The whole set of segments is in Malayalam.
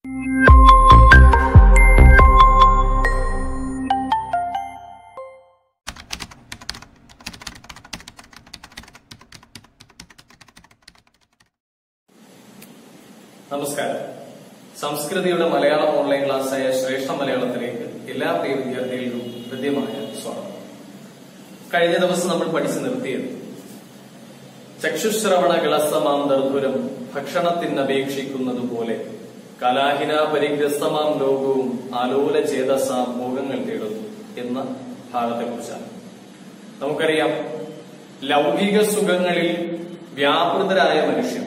നമസ്കാരം സംസ്കൃതിയുടെ മലയാളം ഓൺലൈൻ ക്ലാസ്സായ ശ്രേഷ്ഠ മലയാളത്തിലേക്ക് എല്ലാ പ്രിയ വിദ്യാർത്ഥികൾക്കും ഹൃദ്യമായ സ്വാഗതം കഴിഞ്ഞ ദിവസം നമ്മൾ പഠിച്ചു നിർത്തിയത് ചക്ഷുശ്രവണ കിളസമാം ദർഭുരം ഭക്ഷണത്തിനപേക്ഷിക്കുന്നത് പോലെ കലാഹിന പരിഗ്രസ്തമാം ലോകവും ആലോല ചേതസാം മോഹങ്ങൾ തേടുന്നു എന്ന ഭാഗത്തെക്കുറിച്ചാണ് നമുക്കറിയാം ലൗകിക സുഖങ്ങളിൽ വ്യാപൃതരായ മനുഷ്യർ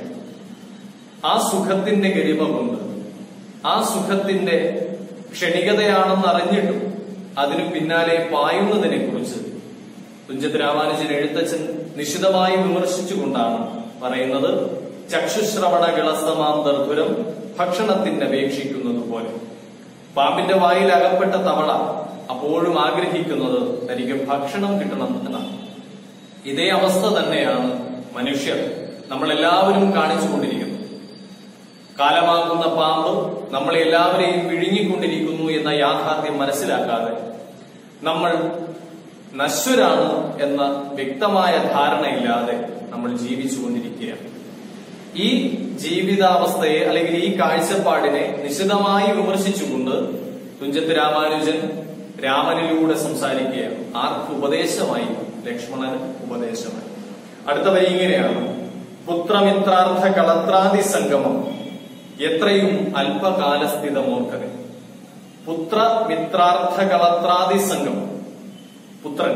ആ സുഖത്തിന്റെ ഗരിമ കൊണ്ട് ആ സുഖത്തിന്റെ ക്ഷണികതയാണെന്ന് അറിഞ്ഞിട്ടും അതിനു പിന്നാലെ പായുന്നതിനെ കുറിച്ച് തുഞ്ചത്ത് രാമാനുജൻ എഴുത്തച്ഛൻ നിശിതമായി വിമർശിച്ചുകൊണ്ടാണ് പറയുന്നത് ചക്ഷുശ്രവണ കിളസ്തമാം ദർഭുരം ഭക്ഷണത്തിന് അപേക്ഷിക്കുന്നത് പോലെ പാമ്പിന്റെ വായിൽ അകപ്പെട്ട തവള അപ്പോഴും ആഗ്രഹിക്കുന്നത് തനിക്ക് ഭക്ഷണം കിട്ടണം എന്നാണ് ഇതേ അവസ്ഥ തന്നെയാണ് മനുഷ്യർ നമ്മളെല്ലാവരും കാണിച്ചുകൊണ്ടിരിക്കുന്നത് കാലമാകുന്ന പാമ്പ് നമ്മളെ എല്ലാവരെയും വിഴുങ്ങിക്കൊണ്ടിരിക്കുന്നു എന്ന യാഥാർത്ഥ്യം മനസ്സിലാക്കാതെ നമ്മൾ നശ്വരാണ് എന്ന വ്യക്തമായ ധാരണയില്ലാതെ നമ്മൾ ജീവിച്ചുകൊണ്ടിരിക്കുകയാണ് ഈ ജീവിതാവസ്ഥയെ അല്ലെങ്കിൽ ഈ കാഴ്ചപ്പാടിനെ നിശിതമായി വിമർശിച്ചുകൊണ്ട് തുഞ്ചത്ത് രാമാനുജൻ രാമനിലൂടെ സംസാരിക്കുകയാണ് ആർക്ക് ഉപദേശമായി ലക്ഷ്മണന് ഉപദേശമായി അടുത്ത വരി ഇങ്ങനെയാണ് പുത്രമിത്രാർത്ഥ കളത്രാദി സംഗമം എത്രയും അല്പകാലസ്ഥിതമോർക്കനെ പുത്രമിത്രാർത്ഥ കളത്രാദി സംഗമം പുത്രൻ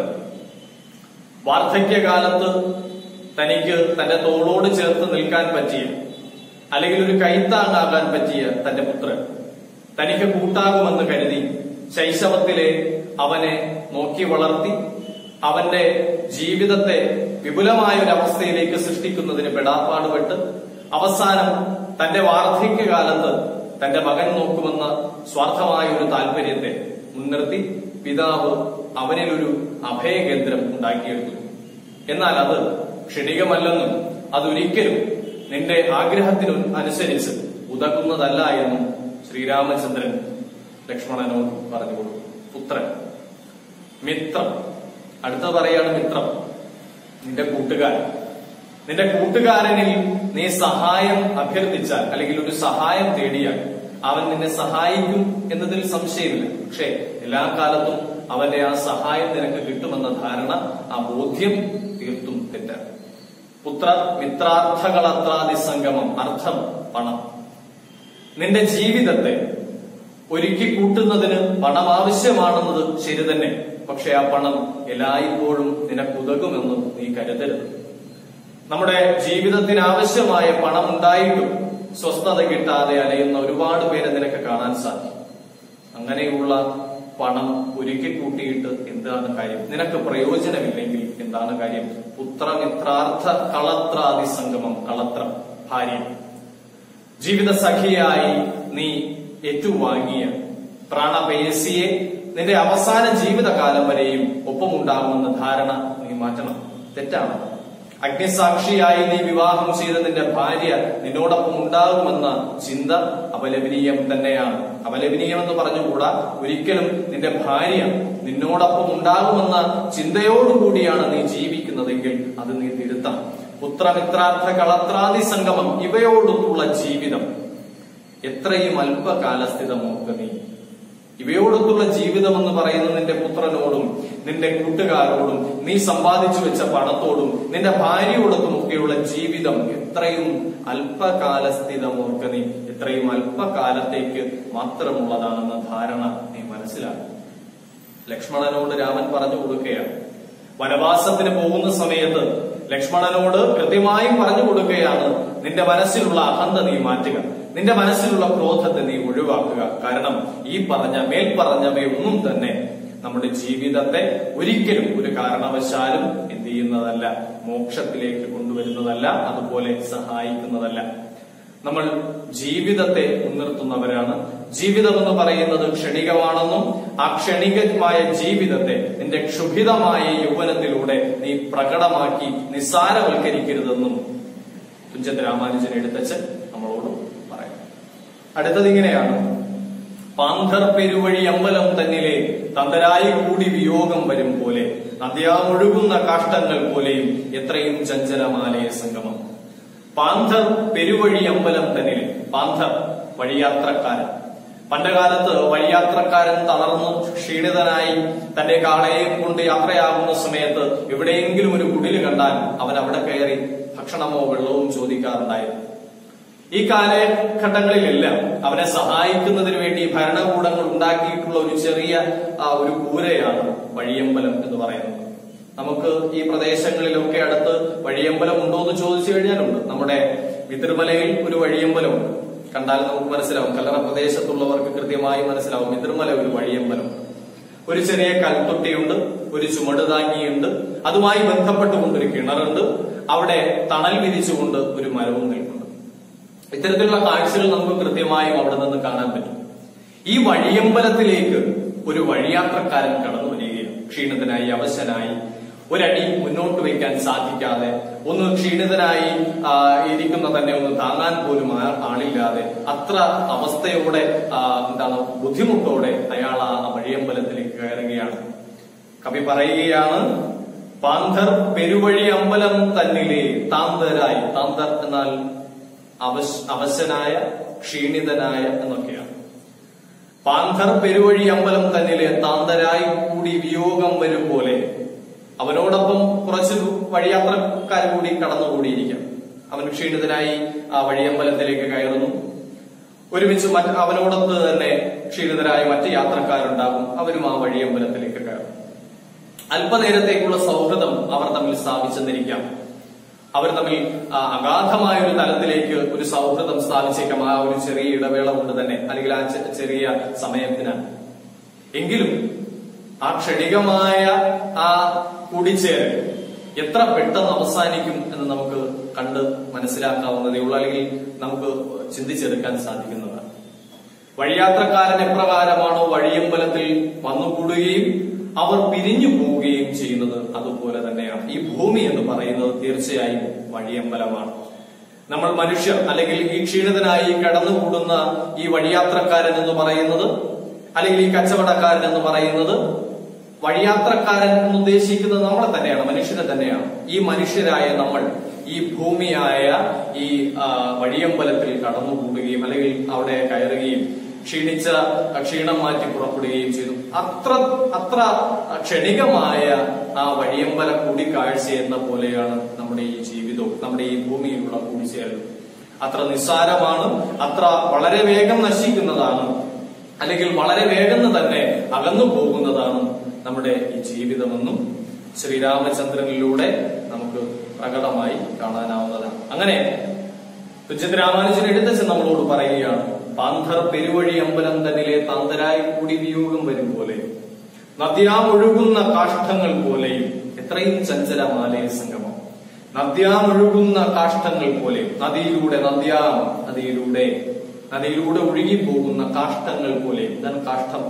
വാർദ്ധക്യകാലത്ത് തനിക്ക് തന്റെ തോളോട് ചേർത്ത് നിൽക്കാൻ പറ്റിയ അല്ലെങ്കിൽ ഒരു കൈത്താങ്ങാകാൻ പറ്റിയ തന്റെ പുത്രൻ തനിക്ക് കൂട്ടാകുമെന്ന് കരുതി ശൈശവത്തിലെ അവനെ നോക്കി വളർത്തി അവന്റെ ജീവിതത്തെ വിപുലമായ ഒരു അവസ്ഥയിലേക്ക് സൃഷ്ടിക്കുന്നതിന് പെടാപ്പാടുപെട്ട് അവസാനം തന്റെ വാർദ്ധക്യകാലത്ത് തന്റെ മകൻ നോക്കുമെന്ന സ്വാർത്ഥമായ ഒരു താല്പര്യത്തെ മുൻനിർത്തി പിതാവ് അവനിലൊരു അഭയകേന്ദ്രം ഉണ്ടാക്കിയെടുത്തു എന്നാൽ അത് ക്ഷണികമല്ലെന്നും അതൊരിക്കലും നിന്റെ ആഗ്രഹത്തിനു അനുസരിച്ച് ഉതകുന്നതല്ല എന്നും ശ്രീരാമചന്ദ്രൻ ലക്ഷ്മണനോട് പറഞ്ഞു കൊടുത്തു പുത്രൻ മിത്രം അടുത്ത പറയാണ് മിത്രം നിന്റെ കൂട്ടുകാരൻ നിന്റെ കൂട്ടുകാരനിൽ നീ സഹായം അഭ്യർത്ഥിച്ചാൽ അല്ലെങ്കിൽ ഒരു സഹായം തേടിയാൽ അവൻ നിന്നെ സഹായിക്കും എന്നതിൽ സംശയമില്ല പക്ഷെ എല്ലാ കാലത്തും അവന്റെ ആ സഹായം നിനക്ക് കിട്ടുമെന്ന ധാരണ ആ ബോധ്യം തീർത്തും തെറ്റാണ് പുത്ര മിത്രാർത്ഥകളത്രാദി സംഗമം അർത്ഥം പണം നിന്റെ ജീവിതത്തെ ഒരുക്കി കൂട്ടുന്നതിന് പണം ആവശ്യമാണെന്നത് ശരി തന്നെ പക്ഷെ ആ പണം എല്ലായ്പ്പോഴും നിനക്കുതകുമെന്ന് നീ കരുതരുത് നമ്മുടെ ജീവിതത്തിന് ആവശ്യമായ പണം ഉണ്ടായിട്ടും സ്വസ്ഥത കിട്ടാതെ അലയുന്ന ഒരുപാട് പേരെ നിനക്ക് കാണാൻ സാധിക്കും അങ്ങനെയുള്ള പണം ഒരുക്കി കൂട്ടിയിട്ട് എന്താണ് കാര്യം നിനക്ക് പ്രയോജനമില്ലെങ്കിൽ എന്താണ് കാര്യം പുത്രമിത്രാർത്ഥ കളത്രാദി സംഗമം കളത്രം ഭാര്യ ജീവിത സഖിയായി നീ ഏറ്റുവാങ്ങിയ പ്രാണപേസിയെ നിന്റെ അവസാന ജീവിതകാലം വരെയും ഒപ്പമുണ്ടാകുമെന്ന ധാരണ നീ മാറ്റണം തെറ്റാണ് അഗ്നിസാക്ഷിയായി നീ വിവാഹം ചെയ്ത നിന്റെ ഭാര്യ നിന്നോടൊപ്പം ഉണ്ടാകുമെന്ന ചിന്ത അപലപനീയം തന്നെയാണ് അപലപനീയം എന്ന് പറഞ്ഞുകൂടാ ഒരിക്കലും നിന്റെ ഭാര്യ നിന്നോടൊപ്പം ഉണ്ടാകുമെന്ന ചിന്തയോടുകൂടിയാണ് നീ ജീവിക്കുന്നതെങ്കിൽ അത് നീ തിരുത്തണം പുത്രമിത്രാർത്ഥ കളത്രാദി സംഗമം ഇവയോടൊത്തുള്ള ജീവിതം എത്രയും അല്പകാലസ്ഥിതമോക്ക നീ ഇവയോടൊത്തുള്ള ജീവിതം എന്ന് പറയുന്നത് നിന്റെ പുത്രനോടും നിന്റെ കൂട്ടുകാരോടും നീ സമ്പാദിച്ചു വെച്ച പണത്തോടും നിന്റെ ഭാര്യയോടൊത്തും ഒക്കെയുള്ള ജീവിതം എത്രയും അല്പകാലസ്ഥിതമോർക്ക നീ എത്രയും അല്പകാലത്തേക്ക് മാത്രമുള്ളതാണെന്ന ധാരണ നീ മനസ്സിലാക്കും ലക്ഷ്മണനോട് രാമൻ പറഞ്ഞു കൊടുക്കുകയാണ് വനവാസത്തിന് പോകുന്ന സമയത്ത് ലക്ഷ്മണനോട് കൃത്യമായും പറഞ്ഞു കൊടുക്കുകയാണ് നിന്റെ മനസ്സിലുള്ള അഹന്ത നീ മാറ്റുക നിന്റെ മനസ്സിലുള്ള ക്രോധത്തെ നീ ഒഴിവാക്കുക കാരണം ഈ പറഞ്ഞ മേൽ പറഞ്ഞവയൊന്നും തന്നെ നമ്മുടെ ജീവിതത്തെ ഒരിക്കലും ഒരു കാരണവശാലും എന്ത് ചെയ്യുന്നതല്ല മോക്ഷത്തിലേക്ക് കൊണ്ടുവരുന്നതല്ല അതുപോലെ സഹായിക്കുന്നതല്ല നമ്മൾ ജീവിതത്തെ മുൻനിർത്തുന്നവരാണ് ജീവിതം എന്ന് പറയുന്നത് ക്ഷണികമാണെന്നും ആ ക്ഷണികമായ ജീവിതത്തെ നിന്റെ ക്ഷുഭിതമായ യൗവനത്തിലൂടെ നീ പ്രകടമാക്കി നിസ്സാരവൽക്കരിക്കരുതെന്നും തുഞ്ചത്ത് രാമാനുജൻ എടുത്തച്ഛൻ നമ്മളോട് പറയാം അടുത്തത് ഇങ്ങനെയാണ് പാന്തർ പെരുവഴി അമ്പലം തന്നിലെ തന്തരായി കൂടി വിയോഗം വരും പോലെ നദ്യാമൊഴുകുന്ന കാഷ്ടങ്ങൾ പോലെയും എത്രയും ചഞ്ചലമാലയ സംഗമം പാന്തർ പെരുവഴി അമ്പലം തന്നിലെ പാന്തർ വഴിയാത്രക്കാരൻ പണ്ടുകാലത്ത് വഴിയാത്രക്കാരൻ തളർന്ന് ക്ഷീണിതനായി തന്റെ കാളയെയും കൊണ്ട് യാത്രയാകുന്ന സമയത്ത് എവിടെയെങ്കിലും ഒരു കുടില് കണ്ടാൽ അവൻ അവിടെ കയറി ഭക്ഷണമോ വെള്ളവും ചോദിക്കാറുണ്ടായിരുന്നു ഈ കാലഘട്ടങ്ങളിലെല്ലാം അവനെ സഹായിക്കുന്നതിന് വേണ്ടി ഭരണകൂടങ്ങൾ ഉണ്ടാക്കിയിട്ടുള്ള ഒരു ചെറിയ ആ, ഒരു കൂരയാണ് വഴിയമ്പലം എന്ന് പറയുന്നത് നമുക്ക് ഈ പ്രദേശങ്ങളിലൊക്കെ അടുത്ത് വഴിയമ്പലം ഉണ്ടോ എന്ന് ചോദിച്ചു കഴിഞ്ഞാലുണ്ട് നമ്മുടെ വിതിർമലയിൽ ഒരു വഴിയമ്പലമുണ്ട് കണ്ടാൽ നമുക്ക് മനസ്സിലാവും കല്ലറ പ്രദേശത്തുള്ളവർക്ക് കൃത്യമായി മനസ്സിലാവും വിതിർമല ഒരു വഴിയമ്പലം ഒരു ചെറിയ കൽത്തൊട്ടിയുണ്ട് ഒരു ചുമട് താങ്ങിയുണ്ട് അതുമായി ബന്ധപ്പെട്ടുകൊണ്ട് ഒരു കിണറുണ്ട് അവിടെ തണൽ വിരിച്ചുകൊണ്ട് ഒരു മരവും നിൽക്കുന്നുണ്ട് ഇത്തരത്തിലുള്ള കാഴ്ചകൾ നമുക്ക് കൃത്യമായും അവിടെ നിന്ന് കാണാൻ പറ്റും ഈ വഴിയമ്പലത്തിലേക്ക് ഒരു വഴിയാത്രക്കാരൻ കടന്നു വരികയാണ് ക്ഷീണിതനായി അവശനായി ഒരടി മുന്നോട്ട് വയ്ക്കാൻ സാധിക്കാതെ ഒന്ന് ക്ഷീണിതനായി ആ, ഇരിക്കുന്ന തന്നെ ഒന്ന് താങ്ങാൻ പോലും ആ- ആളില്ലാതെ അത്ര അവസ്ഥയോടെ ആ, എന്താണ് ബുദ്ധിമുട്ടോടെ അയാൾ ആ വഴിയമ്പലത്തിലേക്ക് കയറുകയാണ് കവി പറയുകയാണ് പാന്തർ പെരുവഴി അമ്പലം തന്നിലെ താന്തരായി താന്തർ എന്നാൽ അവശ അവശനായ ക്ഷീണിതനായ എന്നൊക്കെയാണ് പാന്തർ പെരുവഴി അമ്പലം തന്നിലെ താന്തരായി കൂടി വിയോഗം വരും പോലെ അവനോടൊപ്പം കുറച്ച് വഴിയാത്രക്കാർ കൂടി കടന്നുകൂടിയിരിക്കാം അവൻ ക്ഷീണിതനായി ആ വഴിയമ്പലത്തിലേക്ക് കയറുന്നു ഒരുമിച്ച് മറ്റ് അവനോടൊത്ത് തന്നെ ക്ഷീണിതരായ മറ്റ് യാത്രക്കാരുണ്ടാകും അവരും ആ വഴിയമ്പലത്തിലേക്ക് കയറും അല്പനേരത്തേക്കുള്ള സൗഹൃദം അവർ തമ്മിൽ സ്ഥാപിച്ചെന്നിരിക്കാം അവർ തമ്മിൽ ആ, അഗാധമായ ഒരു തലത്തിലേക്ക് ഒരു സൗഹൃദം സ്ഥാപിച്ചേക്കാം ആ ഒരു ചെറിയ ഇടവേള കൊണ്ട് തന്നെ അല്ലെങ്കിൽ ആ ചെ- ചെറിയ സമയത്തിന് എങ്കിലും ആ ക്ഷണികമായ ആ കൂടിച്ചേരൽ എത്ര പെട്ടെന്ന് അവസാനിക്കും എന്ന് നമുക്ക് കണ്ട് മനസ്സിലാക്കാവുന്നതേ ഉള്ളൂ അല്ലെങ്കിൽ നമുക്ക് ചിന്തിച്ചെടുക്കാൻ സാധിക്കുന്നതാണ് വഴിയാത്രക്കാരൻ എപ്രകാരമാണോ വഴിയമ്പലത്തിൽ വന്നുകൂടുകയും അവർ പിരിഞ്ഞു പോവുകയും ചെയ്യുന്നത് അതുപോലെ തന്നെയാണ് ഈ ഭൂമി എന്ന് പറയുന്നത് തീർച്ചയായും വഴിയമ്പലമാണ് നമ്മൾ മനുഷ്യർ അല്ലെങ്കിൽ ഈ ക്ഷീണിതനായി കടന്നുകൂടുന്ന ഈ വഴിയാത്രക്കാരൻ എന്ന് പറയുന്നത് അല്ലെങ്കിൽ ഈ കച്ചവടക്കാരൻ എന്ന് പറയുന്നത് വഴിയാത്രക്കാരൻ എന്ന് ഉദ്ദേശിക്കുന്നത് നമ്മളെ തന്നെയാണ് മനുഷ്യരെ തന്നെയാണ് ഈ മനുഷ്യരായ നമ്മൾ ഈ ഭൂമിയായ ഈ ആ, വഴിയമ്പലത്തിൽ കടന്നുകൂടുകയും അല്ലെങ്കിൽ അവിടെ കയറുകയും ക്ഷീണിച്ച ക്ഷീണം മാറ്റി പുറപ്പെടുകയും ചെയ്തു അത്ര അത്ര ക്ഷണികമായ ആ വഴിയമ്പല കൂടിക്കാഴ്ച എന്ന പോലെയാണ് നമ്മുടെ ഈ ജീവിതവും നമ്മുടെ ഈ ഭൂമിയിലുള്ള കൂടിച്ചേരൽ അത്ര നിസ്സാരമാണ് അത്ര വളരെ വേഗം നശിക്കുന്നതാണ് അല്ലെങ്കിൽ വളരെ വേഗം തന്നെ അകന്നു പോകുന്നതാണ് നമ്മുടെ ഈ ജീവിതമെന്നും ശ്രീരാമചന്ദ്രനിലൂടെ നമുക്ക് പ്രകടമായി കാണാനാവുന്നതാണ് അങ്ങനെ തുഞ്ചത്ത് രാമാനുജൻ എഴുത്തച്ഛൻ നമ്മളോട് പറയുകയാണ് പാന്തർ പെരുവഴി അമ്പലം തന്നിലെ തന്തരായി കൂടി വിയോഗം വരും പോലെ നദ്യാമൊഴുകുന്ന കാഷ്ടങ്ങൾ പോലെയും എത്രയും ചഞ്ചലമാലയ സംഗമം നദ്യാമൊഴുകുന്ന കാഷ്ടങ്ങൾ പോലെ നദിയിലൂടെ നദ്യാം നദിയിലൂടെ നദിയിലൂടെ ഒഴുകിപ്പോകുന്ന കാഷ്ടങ്ങൾ പോലെ ഇതാണ് കാഷ്ടം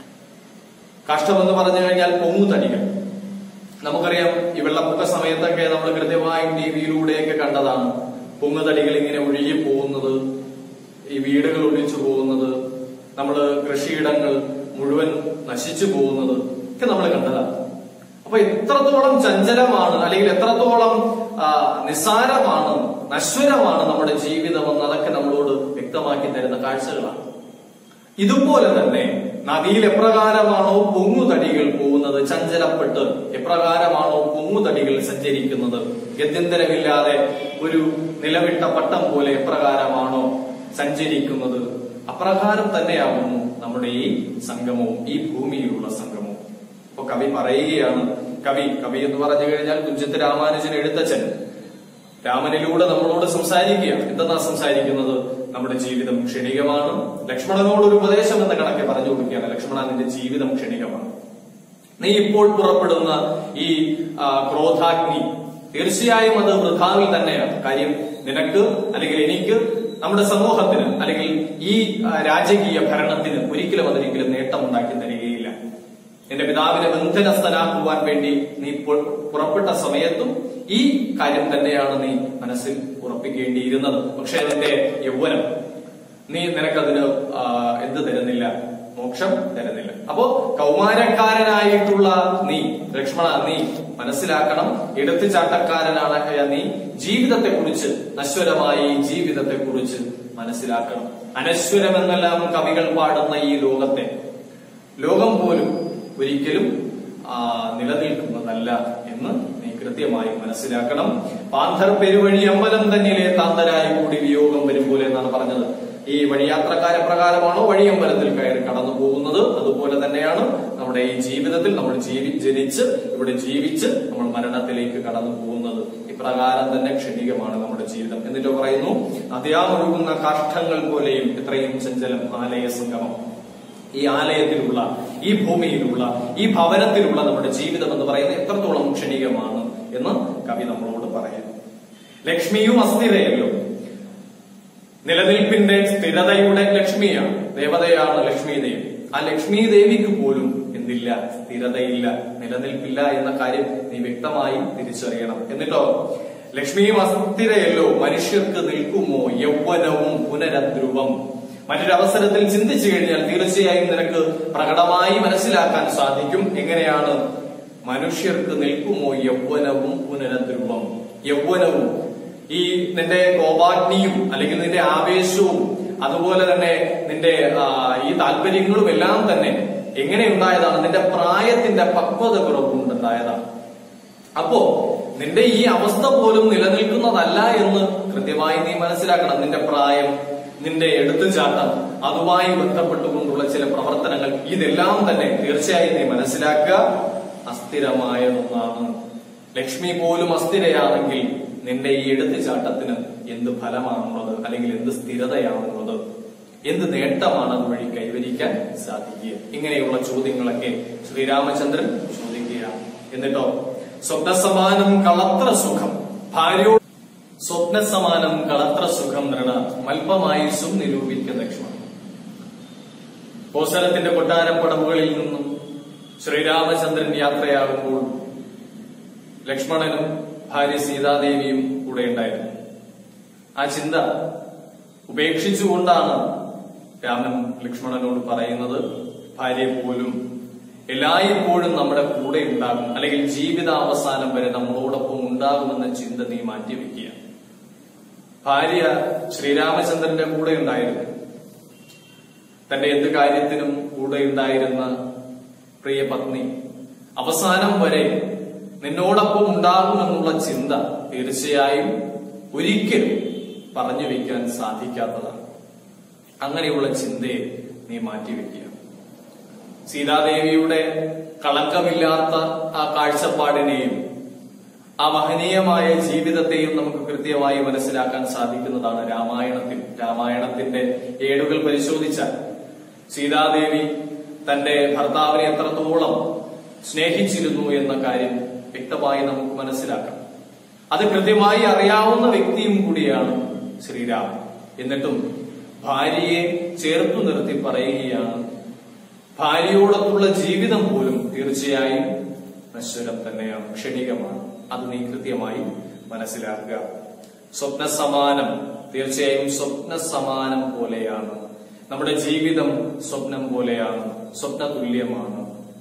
കാഷ്ടം എന്ന് പറഞ്ഞു കഴിഞ്ഞാൽ പൊങ്ങുതടികൾ നമുക്കറിയാം ഈ വെള്ളപ്പൊക്ക സമയത്തൊക്കെ നമ്മൾ കൃത്യമായും ടി വിയിലൂടെയൊക്കെ കണ്ടതാണ് പൊങ്ങുതടികൾ ഇങ്ങനെ ഒഴുകി പോകുന്നത് ഈ വീടുകൾ ഒഴിച്ചു പോകുന്നത് നമ്മൾ കൃഷിയിടങ്ങൾ മുഴുവൻ നശിച്ചു പോകുന്നത് ഒക്കെ നമ്മൾ കണ്ടതാണ് അപ്പൊ എത്രത്തോളം ചഞ്ചലമാണ് അല്ലെങ്കിൽ എത്രത്തോളം ആ, നിസ്സാരമാണ് നശ്വരമാണ് നമ്മുടെ ജീവിതമെന്ന് അതൊക്കെ നമ്മളോട് വ്യക്തമാക്കി തരുന്ന കാഴ്ചകളാണ് ഇതുപോലെ തന്നെ നദിയിൽ എപ്രകാരമാണോ പൊങ്ങുതടികൾ പോകുന്നത് ചഞ്ചലപ്പെട്ട് എപ്രകാരമാണോ പൊങ്ങുതടികൾ സഞ്ചരിക്കുന്നത് ഗത്യന്തരമില്ലാതെ ഒരു നിലവിട്ട പട്ടം പോലെ എപ്രകാരമാണോ സഞ്ചരിക്കുന്നത് അപ്രകാരം തന്നെയാവുന്നു നമ്മുടെ ഈ സംഗമവും ഈ ഭൂമിയിലുള്ള സംഗമവും അപ്പൊ കവി പറയുകയാണ് കവി കവി എന്ന് പറഞ്ഞു കഴിഞ്ഞാൽ തുഞ്ചത്ത് രാമാനുജൻ എഴുത്തച്ഛൻ രാമനിലൂടെ നമ്മളോട് സംസാരിക്കുകയാണ് എന്തെന്നാ സംസാരിക്കുന്നത് നമ്മുടെ ജീവിതം ക്ഷണികമാണ് ലക്ഷ്മണനോട് ഒരു ഉപദേശം എന്ന കണക്കെ പറഞ്ഞു കൊടുക്കുകയാണ് ലക്ഷ്മണ നിന്റെ ജീവിതം ക്ഷണികമാണ് നീ ഇപ്പോൾ പുറപ്പെടുന്ന ഈ ആ, ക്രോധാഗ്നി തീർച്ചയായും അത് വൃഥാവിൽ തന്നെയാണ് കാര്യം നിനക്ക് അല്ലെങ്കിൽ എനിക്ക് നമ്മുടെ സമൂഹത്തിന് അല്ലെങ്കിൽ ഈ ആ, രാജകീയ ഭരണത്തിന് ഒരിക്കലും അതൊരിക്കലും നേട്ടമുണ്ടാക്കി തരികയില്ല എന്റെ പിതാവിനെ ബന്ധനസ്ഥനാക്കുവാൻ വേണ്ടി നീ ഇപ്പോൾ പുറപ്പെട്ട സമയത്തും ഈ കാര്യം തന്നെയാണ് നീ മനസ്സിൽ ഉറപ്പിക്കേണ്ടിയിരുന്നത് പക്ഷെ അതിന്റെ യൗവനം നീ നിനക്കതിന് ആ, എന്ത് തരുന്നില്ല മോക്ഷം തരുന്നില്ല അപ്പോ കൗമാരക്കാരനായിട്ടുള്ള നീ ലക്ഷ്മണ നീ മനസ്സിലാക്കണം എടുത്തുചാട്ടക്കാരനാണ് നീ ജീവിതത്തെ കുറിച്ച് നശ്വരമായ ഈ ജീവിതത്തെ കുറിച്ച് മനസ്സിലാക്കണം അനശ്വരമെന്നെല്ലാം കവികൾ പാടുന്ന ഈ ലോകത്തെ ലോകം പോലും ഒരിക്കലും ആ, നിലനിൽക്കുന്നതല്ല എന്ന് നീ കൃത്യമായി മനസ്സിലാക്കണം പാന്തർ പെരുവഴി അമ്പലം തന്നിലെ താന്തരായി കൂടി വിയോഗം വരും പോലെ എന്നാണ് പറഞ്ഞത് ഈ വഴിയാത്രക്കാരെ പ്രകാരമാണോ വഴിയമ്പലത്തിൽ കയറി കടന്നു പോകുന്നത് അതുപോലെ തന്നെയാണ് നമ്മുടെ ഈ ജീവിതത്തിൽ നമ്മൾ ജീവി ജനിച്ച് ഇവിടെ ജീവിച്ച് നമ്മൾ മരണത്തിലേക്ക് കടന്നു പോകുന്നത് ഇപ്രകാരം തന്നെ ക്ഷണികമാണ് നമ്മുടെ ജീവിതം എന്നിട്ട് പറയുന്നു നദിയാമൊഴുകുന്ന കാഷ്ടങ്ങൾ പോലെയും എത്രയും ചഞ്ചലം ആലയ സംഗമം ഈ ആലയത്തിലുള്ള ഈ ഭൂമിയിലുള്ള ഈ ഭവനത്തിലുള്ള നമ്മുടെ ജീവിതം എന്ന് പറയുന്നത് എത്രത്തോളം ക്ഷണികമാണ് എന്ന് കവി നമ്മളോട് പറയുന്നു ലക്ഷ്മിയും അസ്ഥിരയല്ലോ നിലനിൽപ്പിന്റെ സ്ഥിരതയുടെ ലക്ഷ്മിയാണ് ദേവതയാണ് ലക്ഷ്മി ദേവി ആ ലക്ഷ്മി ദേവിക്ക് പോലും എന്തില്ല സ്ഥിരതയില്ല നിലനിൽപ്പില്ല എന്ന കാര്യം നീ വ്യക്തമായി തിരിച്ചറിയണം എന്നിട്ടോ ലക്ഷ്മിയും അസ്ഥിരയല്ലോ മനുഷ്യർക്ക് നിൽക്കുമോ യൗവനവും പുനരധ്രുവം മറ്റൊരവസരത്തിൽ ചിന്തിച്ചു കഴിഞ്ഞാൽ തീർച്ചയായും നിനക്ക് പ്രകടമായി മനസ്സിലാക്കാൻ സാധിക്കും എങ്ങനെയാണ് മനുഷ്യർക്ക് നിൽക്കുമോ യൗവനവും പുനരധ്രുവം യൗവനവും ഈ നിന്റെ കോപാഗ്നിയും അല്ലെങ്കിൽ നിന്റെ ആവേശവും അതുപോലെ തന്നെ നിന്റെ ആ, ഈ താല്പര്യങ്ങളും എല്ലാം തന്നെ എങ്ങനെ ഉണ്ടായതാണ് നിന്റെ പ്രായത്തിന്റെ പക്വത കുറവുകൊണ്ടുണ്ടായതാണ് അപ്പോ നിന്റെ ഈ അവസ്ഥ പോലും നിലനിൽക്കുന്നതല്ല എന്ന് കൃത്യമായി നീ മനസ്സിലാക്കണം നിന്റെ പ്രായം നിന്റെ എടുത്തുചാട്ടം അതുമായി ബന്ധപ്പെട്ടുകൊണ്ടുള്ള ചില പ്രവർത്തനങ്ങൾ ഇതെല്ലാം തന്നെ തീർച്ചയായും നീ മനസ്സിലാക്കുക അസ്ഥിരമായ ഒന്നാണ് ലക്ഷ്മി പോലും അസ്ഥിരയാണെങ്കിൽ നിന്റെ ഈ എടുത്തുചാട്ടത്തിന് എന്ത് ഫലമാണുള്ളത് അല്ലെങ്കിൽ എന്ത് സ്ഥിരതയാണുള്ളത് എന്ത് നേട്ടമാണ് അതുവഴി കൈവരിക്കാൻ സാധിക്കുക ഇങ്ങനെയുള്ള ചോദ്യങ്ങളൊക്കെ ശ്രീരാമചന്ദ്രൻ ചോദിക്കുകയാണ് എന്നിട്ടോ സ്വപ്നസമാനം കളത്ര സുഖം ഭാര്യയോട് സ്വപ്നസമാനം കളത്ര സുഖം നൃണ മൽപമായുസും നിരൂപിക്ക ലക്ഷ്മണൻ കോസലത്തിന്റെ കൊട്ടാരപ്പടവുകളിൽ നിന്നും ശ്രീരാമചന്ദ്രൻ യാത്രയാകുമ്പോൾ ലക്ഷ്മണനും ഭാര്യ സീതാദേവിയും കൂടെ ഉണ്ടായിരുന്നു ആ ചിന്ത ഉപേക്ഷിച്ചുകൊണ്ടാണ് രാമൻ ലക്ഷ്മണനോട് പറയുന്നത് ഭാര്യ പോലും എല്ലായ്പ്പോഴും നമ്മുടെ കൂടെ ഉണ്ടാകും അല്ലെങ്കിൽ ജീവിതാവസാനം വരെ നമ്മളോടൊപ്പം ഉണ്ടാകുമെന്ന ചിന്ത നീ മാറ്റിവെക്കുക ഭാര്യ ശ്രീരാമചന്ദ്രന്റെ കൂടെ ഉണ്ടായിരുന്നു തന്റെ എന്ത് കാര്യത്തിനും കൂടെ ഉണ്ടായിരുന്ന പ്രിയ പത്നി അവസാനം വരെ നിന്നോടൊപ്പം ഉണ്ടാകുമെന്നുള്ള ചിന്ത തീർച്ചയായും ഒരിക്കലും പറഞ്ഞു വെക്കാൻ സാധിക്കാത്തതാണ് അങ്ങനെയുള്ള ചിന്തയെ നീ മാറ്റിവെക്കുക സീതാദേവിയുടെ കളങ്കമില്ലാത്ത ആ കാഴ്ചപ്പാടിനെയും ആ മഹനീയമായ ജീവിതത്തെയും നമുക്ക് കൃത്യമായി മനസ്സിലാക്കാൻ സാധിക്കുന്നതാണ് രാമായണത്തിൽ രാമായണത്തിന്റെ ഏടുകൾ പരിശോധിച്ചാൽ സീതാദേവി തന്റെ ഭർത്താവിനെ എത്രത്തോളം സ്നേഹിച്ചിരുന്നു എന്ന കാര്യം വ്യക്തമായി നമുക്ക് മനസ്സിലാക്കാം അത് കൃത്യമായി അറിയാവുന്ന വ്യക്തിയും കൂടിയാണ് ശ്രീരാമൻ എന്നിട്ടും ഭാര്യയെ ചേർത്തു നിർത്തി പറയുകയാണ് ഭാര്യയോടൊത്തുള്ള ജീവിതം പോലും തീർച്ചയായും നശ്വരം തന്നെയാണ് ക്ഷണികമാണ് അത് നീ കൃത്യമായി മനസ്സിലാക്കുക സ്വപ്ന സമാനം തീർച്ചയായും സ്വപ്ന സമാനം പോലെയാണ് നമ്മുടെ ജീവിതം സ്വപ്നം പോലെയാണ് സ്വപ്ന തുല്യമാണ്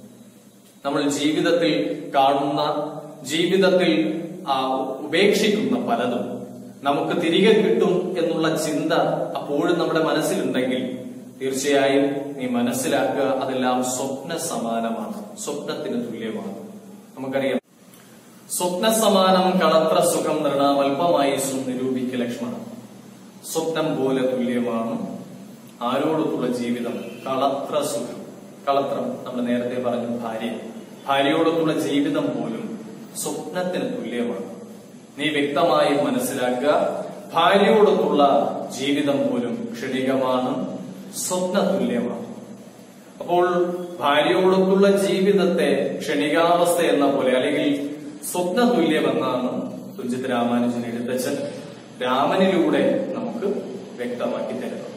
നമ്മൾ ജീവിതത്തിൽ കാണുന്ന ജീവിതത്തിൽ ആ, ഉപേക്ഷിക്കുന്ന പലതും നമുക്ക് തിരികെ കിട്ടും എന്നുള്ള ചിന്ത അപ്പോഴും നമ്മുടെ മനസ്സിലുണ്ടെങ്കിൽ തീർച്ചയായും നീ മനസ്സിലാക്കുക അതെല്ലാം സ്വപ്ന സമാനമാണ് സ്വപ്നത്തിന് തുല്യമാണ് നമുക്കറിയാം സ്വപ്ന സമാനം കളത്ര സുഖം നൃണാമൽപമായി നിരൂപിക്ക ലക്ഷ്മണം സ്വപ്നം പോലെ തുല്യമാണ് ആരോടൊത്തുള്ള ജീവിതം കളത്ര സുഖം കളത്രം നമ്മൾ നേരത്തെ പറഞ്ഞു ഭാര്യ ഭാര്യയോടൊത്തുള്ള ജീവിതം പോലും സ്വപ്നത്തിന് തുല്യമാണ് നീ വ്യക്തമായി മനസ്സിലാക്കുക ഭാര്യയോടൊത്തുള്ള ജീവിതം പോലും ക്ഷണികമാണ് സ്വപ്ന തുല്യമാണ് അപ്പോൾ ഭാര്യയോടൊത്തുള്ള ജീവിതത്തെ ക്ഷണികാവസ്ഥ എന്ന പോലെ അല്ലെങ്കിൽ സ്വപ്ന തുല്യമെന്നാണ് തുഞ്ചിത് രാമാനുജൻ എഴുത്തച്ഛൻ രാമനിലൂടെ നമുക്ക് വ്യക്തമാക്കി തരുന്നത്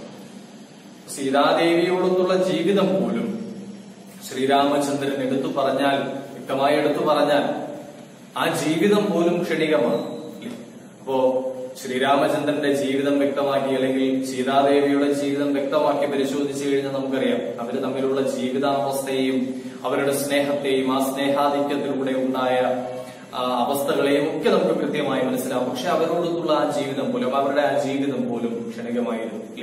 സീതാദേവിയോടൊത്തുള്ള ജീവിതം പോലും ശ്രീരാമചന്ദ്രൻ എടുത്തു പറഞ്ഞാൽ വ്യക്തമായി എടുത്തു പറഞ്ഞാൽ ആ ജീവിതം പോലും ക്ഷണികമാണ് അല്ലേ? അപ്പോ ശ്രീരാമചന്ദ്രന്റെ ജീവിതം വ്യക്തമാക്കി അല്ലെങ്കിൽ സീതാദേവിയുടെ ജീവിതം വ്യക്തമാക്കി പരിശോധിച്ചു കഴിഞ്ഞാൽ നമുക്കറിയാം അവര് തമ്മിലുള്ള ജീവിതാവസ്ഥയെയും അവരുടെ സ്നേഹത്തെയും ആ സ്നേഹാധിക്യത്തിലൂടെ ഉണ്ടായ ആ, അവസ്ഥകളെയും ഒക്കെ നമുക്ക് കൃത്യമായി മനസ്സിലാവും പക്ഷെ അവരോടൊത്തുള്ള ആ ജീവിതം പോലും അവരുടെ ആ ജീവിതം പോലും ക്ഷണികമായിരുന്നു അല്ലേ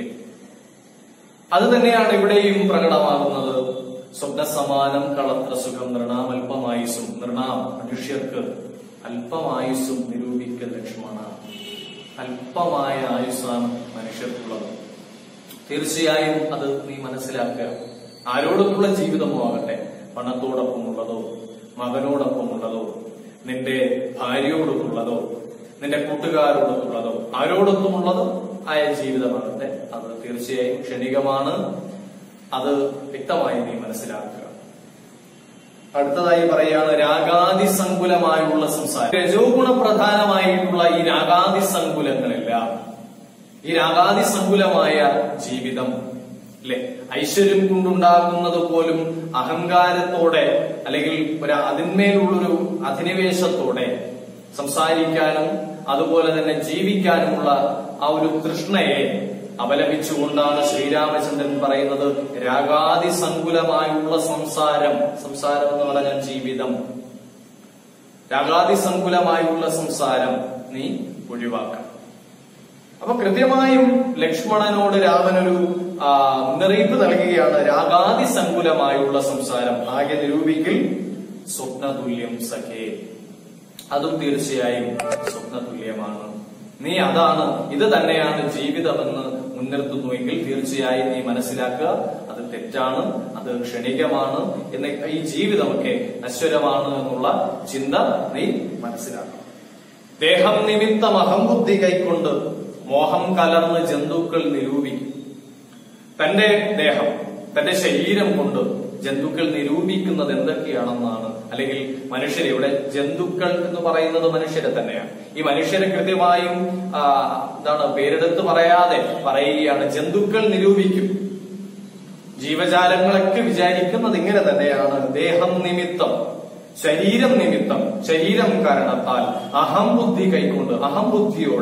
അത് തന്നെയാണ് ഇവിടെയും പ്രകടമാകുന്നത് സ്വപ്നസമാനം കളത്ര സുഖം നൃണാം അല്പമായുസും നൃണാം മനുഷ്യർക്ക് അല്പമായുസും നിരൂപിക്കൽ ലക്ഷ്മണ അല്പമായ ആയുസ്സാണ് മനുഷ്യർക്കുള്ളത് തീർച്ചയായും അത് നീ മനസ്സിലാക്കുക ആരോടൊപ്പമുള്ള ജീവിതമോ ആകട്ടെ പണത്തോടൊപ്പമുള്ളതോ മകനോടൊപ്പമുള്ളതോ നിന്റെ ഭാര്യയോടൊപ്പമുള്ളതോ നിന്റെ കൂട്ടുകാരോടൊപ്പമുള്ളതോ ആരോടൊപ്പമുള്ളതോ ആയ ജീവിതമാകട്ടെ അത് തീർച്ചയായും ക്ഷണികമാണ് അത് വ്യക്തമായി നീ മനസ്സിലാക്കുക അടുത്തതായി പറയാണ് രാഗാതി സങ്കുലമായുള്ള സംസാരം രജോഗുണ പ്രധാനമായിട്ടുള്ള ഈ രാഗാതി സങ്കുലങ്ങളെല്ലാം ഈ രാഗാതി സങ്കുലമായ ജീവിതം അല്ലെ ഐശ്വര്യം കൊണ്ടുണ്ടാകുന്നത് പോലും അഹങ്കാരത്തോടെ അല്ലെങ്കിൽ ഒരു അതിന്മേലുള്ളൊരു അധിനിവേശത്തോടെ സംസാരിക്കാനും അതുപോലെ തന്നെ ജീവിക്കാനുമുള്ള ആ ഒരു തൃഷ്ണയെ അപലപിച്ചുകൊണ്ടാണ് ശ്രീരാമചന്ദ്രൻ പറയുന്നത് രാഗാതി സങ്കുലമായുള്ള സംസാരം സംസാരം എന്ന് പറഞ്ഞാൽ ജീവിതം രാഗാതി സങ്കുലമായുള്ള സംസാരം നീ ഒഴിവാക്കണം അപ്പൊ കൃത്യമായും ലക്ഷ്മണനോട് രാമനൊരു ആ, മുന്നറിയിപ്പ് നൽകുകയാണ് രാഗാതി സങ്കുലമായുള്ള സംസാരം ആകെ നിരൂപിക്കൽ സ്വപ്നതുല്യം സഖേ അതും തീർച്ചയായും സ്വപ്നതുല്യമാണ് നീ അതാണ് ഇത് തന്നെയാണ് ജീവിതമെന്ന് മുൻനിർത്തുന്നുവെങ്കിൽ തീർച്ചയായും നീ മനസ്സിലാക്കുക അത് തെറ്റാണ് അത് ക്ഷണികമാണ് എന്ന് ഈ ജീവിതമൊക്കെ നശ്വരമാണ് എന്നുള്ള ചിന്ത നീ മനസ്സിലാക്കണം ദേഹം നിമിത്തം അഹംബുദ്ധി കൈക്കൊണ്ട് മോഹം കലർന്ന് ജന്തുക്കൾ നിരൂപിക്കും തന്റെ ദേഹം തന്റെ ശരീരം കൊണ്ട് ജന്തുക്കൾ നിരൂപിക്കുന്നത് എന്തൊക്കെയാണെന്നാണ് അല്ലെങ്കിൽ മനുഷ്യരെ ഇവിടെ ജന്തുക്കൾ എന്ന് പറയുന്നത് മനുഷ്യരെ തന്നെയാണ് ഈ മനുഷ്യരെ കൃത്യമായും ആ, എന്താണ് പേരെടുത്ത് പറയാതെ പറയുകയാണ് ജന്തുക്കൾ നിരൂപിക്കും ജീവജാലങ്ങളൊക്കെ വിചാരിക്കുന്നത് ഇങ്ങനെ തന്നെയാണ് ദേഹം നിമിത്തം ശരീരം നിമിത്തം ശരീരം കാരണത്താൽ അഹംബുദ്ധി കൈക്കൊണ്ട് അഹംബുദ്ധിയോട്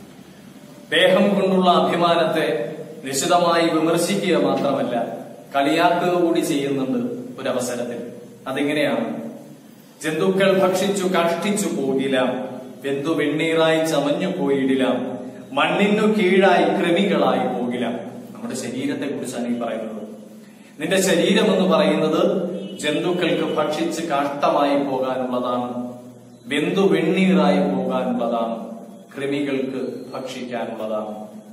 ദേഹം കൊണ്ടുള്ള അഭിമാനത്തെ നിശിതമായി വിമർശിക്കുക മാത്രമല്ല കളിയാക്കുക കൂടി ചെയ്യുന്നുണ്ട് ഒരവസരത്തിൽ അതെങ്ങനെയാണ് ജന്തുക്കൾ ഭക്ഷിച്ചു കാഷ്ടിച്ചു പോകില്ല വെന്തു വെണ്ണീറായി ചമഞ്ഞു പോയിടില്ല മണ്ണിനു കീഴായി കൃമികളായി പോകില്ല നമ്മുടെ ശരീരത്തെ കുറിച്ചാണ് ഈ പറയുന്നത് നിന്റെ ശരീരം എന്ന് പറയുന്നത് ജന്തുക്കൾക്ക് ഭക്ഷിച്ച് കാഷ്ടമായി പോകാനുള്ളതാണ് വെന്തു വെണ്ണീറായി പോകാനുള്ളതാണ് കൃമികൾക്ക് ഭക്ഷിക്കാനുള്ളതാണ്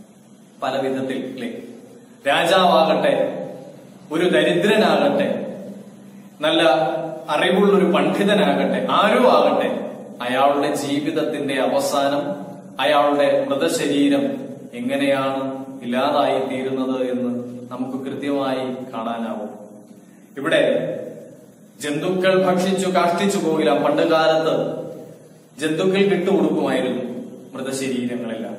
പല വിധത്തിൽ അല്ലേ രാജാവാകട്ടെ ഒരു ദരിദ്രനാകട്ടെ നല്ല അറിവുള്ള ഒരു പണ്ഡിതനാകട്ടെ ആരോ ആകട്ടെ അയാളുടെ ജീവിതത്തിന്റെ അവസാനം അയാളുടെ മൃതശരീരം എങ്ങനെയാണ് ഇല്ലാതായി തീരുന്നത് എന്ന് നമുക്ക് കൃത്യമായി കാണാനാവും ഇവിടെ ജന്തുക്കൾ ഭക്ഷിച്ചു കാഷ്ടിച്ചു പോകില്ല പണ്ട് കാലത്ത് ജന്തുക്കൾക്ക് ഇട്ടുകൊടുക്കുമായിരുന്നു മൃതശരീരങ്ങളെല്ലാം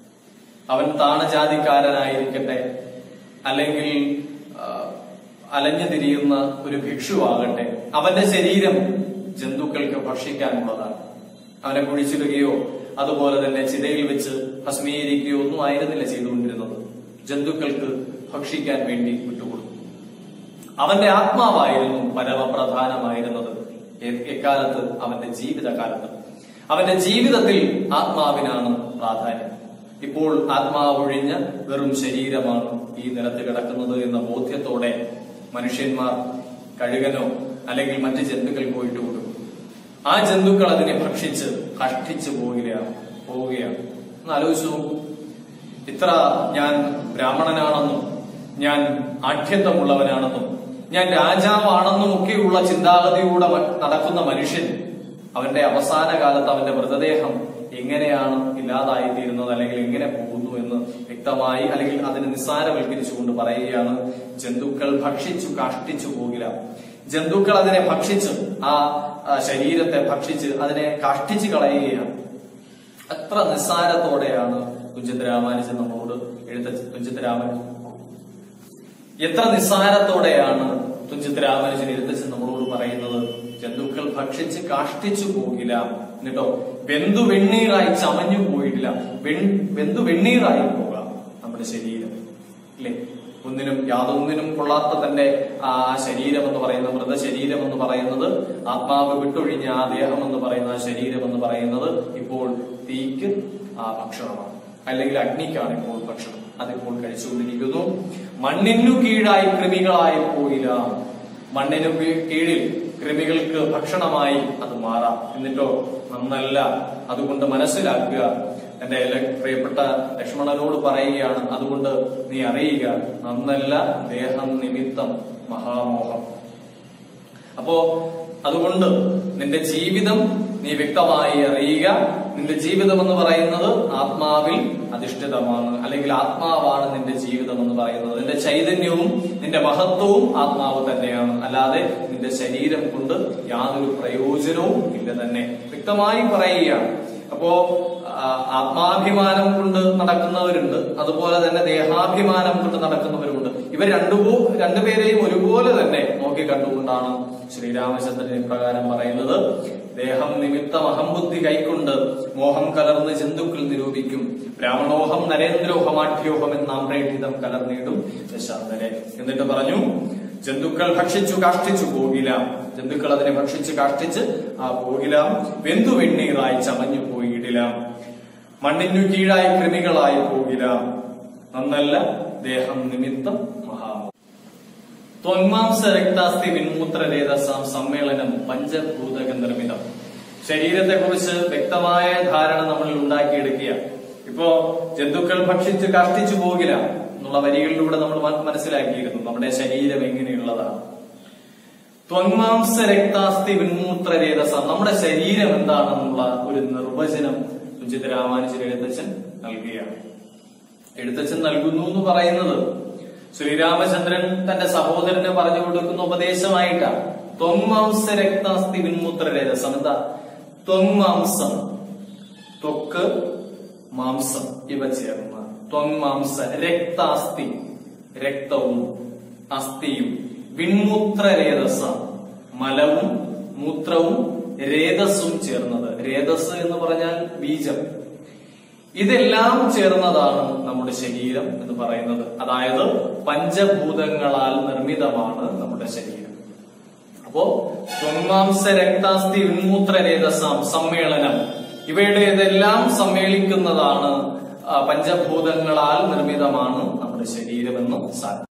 അവൻ താണജാതിക്കാരനായിരിക്കട്ടെ അല്ലെങ്കിൽ ആ, അലഞ്ഞു തിരിയുന്ന ഒരു ഭിക്ഷുവാകട്ടെ അവന്റെ ശരീരം ജന്തുക്കൾക്ക് ഭക്ഷിക്കാനുള്ളതാണ് അവനെ കുഴിച്ചിടുകയോ അതുപോലെ തന്നെ ചിതയിൽ വെച്ച് ഭസ്മീകരിക്കുകയോ ഒന്നും ആയിരുന്നില്ല ചെയ്തുകൊണ്ടിരുന്നത് ജന്തുക്കൾക്ക് ഭക്ഷിക്കാൻ വേണ്ടി വിട്ടുകൊടുത്തു അവന്റെ ആത്മാവായിരുന്നു പരമപ്രധാനമായിരുന്നത് എ- എക്കാലത്ത് അവന്റെ ജീവിതകാലത്ത് അവന്റെ ജീവിതത്തിൽ ആത്മാവിനാണ് പ്രാധാന്യം ഇപ്പോൾ ആത്മാവ് ഒഴിഞ്ഞ വെറും ശരീരമാണ് ഈ നിലത്ത് കിടക്കുന്നത് എന്ന ബോധ്യത്തോടെ മനുഷ്യന്മാർ കഴുകനോ അല്ലെങ്കിൽ മറ്റ് ജന്തുക്കൾ പോയിട്ട് കൊടുക്കും ആ ജന്തുക്കൾ അതിനെ ഭക്ഷിച്ച് കഷ്ടിച്ചു പോവുകയാണ് പോവുകയാണ് ഒന്ന് ആലോചിച്ചു നോക്കൂ ഇത്ര ഞാൻ ബ്രാഹ്മണനാണെന്നും ഞാൻ ആഠ്യത്വമുള്ളവനാണെന്നും ഞാൻ രാജാവാണെന്നും ഒക്കെയുള്ള ചിന്താഗതിയൂടെ മ- നടക്കുന്ന മനുഷ്യൻ അവന്റെ അവസാന കാലത്ത് അവന്റെ മൃതദേഹം എങ്ങനെയാണ് ഇല്ലാതായി തീരുന്നത് അല്ലെങ്കിൽ എങ്ങനെ പോകുന്നു എന്ന് വ്യക്തമായി അല്ലെങ്കിൽ അതിനെ നിസ്സാരവൽക്കരിച്ചുകൊണ്ട് പറയുകയാണ് ജന്തുക്കൾ ഭക്ഷിച്ചു കാഷ്ടിച്ചു പോകില്ല ജന്തുക്കൾ അതിനെ ഭക്ഷിച്ച് ആ ആ ശരീരത്തെ ഭക്ഷിച്ച് അതിനെ കാഷ്ടിച്ച് കളയുകയാണ് അത്ര നിസ്സാരത്തോടെയാണ് തുഞ്ചത്ത് രാമാനുജൻ നമ്മളോട് എഴുത്ത തുഞ്ചത്ത് രാമാനുജൻ എത്ര നിസ്സാരത്തോടെയാണ് തുഞ്ചത്ത് രാമാനുജൻ എഴുത്തച്ഛൻ നമ്മളോട് പറയുന്നത് ജന്തുക്കൾ ഭക്ഷിച്ച് കാഷ്ടിച്ചു പോകില്ല എന്നിട്ടോ വെന്തു വെണ്ണീറായി ചമഞ്ഞു പോയിട്ടില്ല വെൺ- വെന്തു വെണ്ണീറായി പോകാം നമ്മുടെ ശരീരം അല്ലേ ഒന്നിനും യാതൊന്നിനും കൊള്ളാത്ത തന്റെ ആ ശരീരം എന്ന് പറയുന്ന മൃതശരീരം എന്ന് പറയുന്നത് ആത്മാവ് വിട്ടൊഴിഞ്ഞ ആ ദേഹം എന്ന് പറയുന്ന ആ ശരീരം എന്ന് പറയുന്നത് ഇപ്പോൾ തീക്ക് ആ ഭക്ഷണമാണ് അല്ലെങ്കിൽ അഗ്നിക്കാണ് ഇപ്പോൾ ഭക്ഷണം അതിപ്പോൾ കഴിച്ചുകൊണ്ടിരിക്കുന്നു മണ്ണിനു കീഴായി കൃമികളായി പോയില്ല മണ്ണിനു കീ- കീഴിൽ കൃമികൾക്ക് ഭക്ഷണമായി അത് മാറാം എന്നിട്ടോ നന്നല്ല അതുകൊണ്ട് മനസ്സിലാക്കുക എന്റെ ല- പ്രിയപ്പെട്ട ലക്ഷ്മണനോട് പറയുകയാണ് അതുകൊണ്ട് നീ അറിയുക നന്നല്ല ദേഹം നിമിത്തം മഹാമോഹം അപ്പോ അതുകൊണ്ട് നിന്റെ ജീവിതം നീ വ്യക്തമായി അറിയുക നിന്റെ ജീവിതം എന്ന് പറയുന്നത് ആത്മാവിൽ അധിഷ്ഠിതമാണ് അല്ലെങ്കിൽ ആത്മാവാണ് നിന്റെ ജീവിതം എന്ന് പറയുന്നത് നിന്റെ ചൈതന്യവും നിന്റെ മഹത്വവും ആത്മാവ് തന്നെയാണ് അല്ലാതെ നിന്റെ ശരീരം കൊണ്ട് യാതൊരു പ്രയോജനവും ഇല്ല തന്നെ വ്യക്തമായി പറയുകയാണ് അപ്പോ ആ, ആത്മാഭിമാനം കൊണ്ട് നടക്കുന്നവരുണ്ട് അതുപോലെ തന്നെ ദേഹാഭിമാനം കൊണ്ട് നടക്കുന്നവരുമുണ്ട് ഇവർ രണ്ടു രണ്ടുപേരെയും ഒരുപോലെ തന്നെ നോക്കി കണ്ടുകൊണ്ടാണ് ശ്രീരാമചന്ദ്രൻ ഇപ്രകാരം പറയുന്നത് ദേഹം നിമിത്തം അഹംബുദ്ധി കൈക്കൊണ്ട് മോഹം കലർന്ന് ജന്തുക്കൾ നിരൂപിക്കും ബ്രാഹ്മണോഹം നരേന്ദ്രോഹമാഠ്യോഹം എന്നാം പ്രേക്ഷിതം കലർന്നിടും ദശാന്തരെ എന്നിട്ട് പറഞ്ഞു ജന്തുക്കൾ ഭക്ഷിച്ചു കാഷ്ടിച്ചു പോകില്ല ജന്തുക്കൾ അതിനെ ഭക്ഷിച്ച് കാഷ്ടിച്ച് ആ പോകില്ല വെന്തു വെണ്ണീറായി ചമഞ്ഞു പോയിടില്ല മണ്ണിനു കീഴായി കൃമികളായി പോകില്ല നന്നല്ല ദേഹം നിമിത്തം മഹാമോ ത്വന്മാംസ രക്താസ്ഥി വിൻമൂത്ര രേതസാം സമ്മേളനം പഞ്ചഭൂതക നിർമ്മിതം ശരീരത്തെ കുറിച്ച് വ്യക്തമായ ധാരണ നമ്മളിൽ ഉണ്ടാക്കിയെടുക്കുക ഇപ്പോ ജന്തുക്കൾ ഭക്ഷിച്ച് കഷ്ടിച്ചു പോകില്ല എന്നുള്ള വരികളിലൂടെ നമ്മൾ മ- മനസ്സിലാക്കിയിരുന്നു നമ്മുടെ ശരീരം എങ്ങനെയുള്ളതാണ് ത്വന്മാംസ രക്താസ്ഥി വിൻമൂത്ര രേതസ നമ്മുടെ ശരീരം എന്താണെന്നുള്ള ഒരു നിർവചനം സുജിത് രാമാനുജൻ എഴുത്തച്ഛൻ നൽകുകയാണ് എഴുത്തച്ഛൻ നൽകുന്നു എന്ന് പറയുന്നത് ശ്രീരാമചന്ദ്രൻ തന്റെ സഹോദരന് പറഞ്ഞു കൊടുക്കുന്ന ഉപദേശമായിട്ടാണ് ത്വന്മാംസ രക്താസ്ഥി വിൻമൂത്ര രേതസം എന്താ ത്വന്മാംസം ത്വക്ക് മാംസം ഇവ ചേർന്ന ത്വന്മാംസ രക്താസ്ഥി രക്തവും അസ്ഥിയും വിൺമൂത്ര രേതസ മലവും മൂത്രവും രേതസ്സും ചേർന്നത് രേതസ് എന്ന് പറഞ്ഞാൽ ബീജം ഇതെല്ലാം ചേർന്നതാണ് നമ്മുടെ ശരീരം എന്ന് പറയുന്നത് അതായത് പഞ്ചഭൂതങ്ങളാൽ നിർമ്മിതമാണ് നമ്മുടെ ശരീരം അപ്പോ ത്വന്മാംസ രക്താസ്ഥി ഉന്മൂത്ര രേതസാം സമ്മേളനം ഇവയുടെ ഇതെല്ലാം സമ്മേളിക്കുന്നതാണ് ആ, പഞ്ചഭൂതങ്ങളാൽ നിർമ്മിതമാണ് നമ്മുടെ ശരീരമെന്ന് സാരം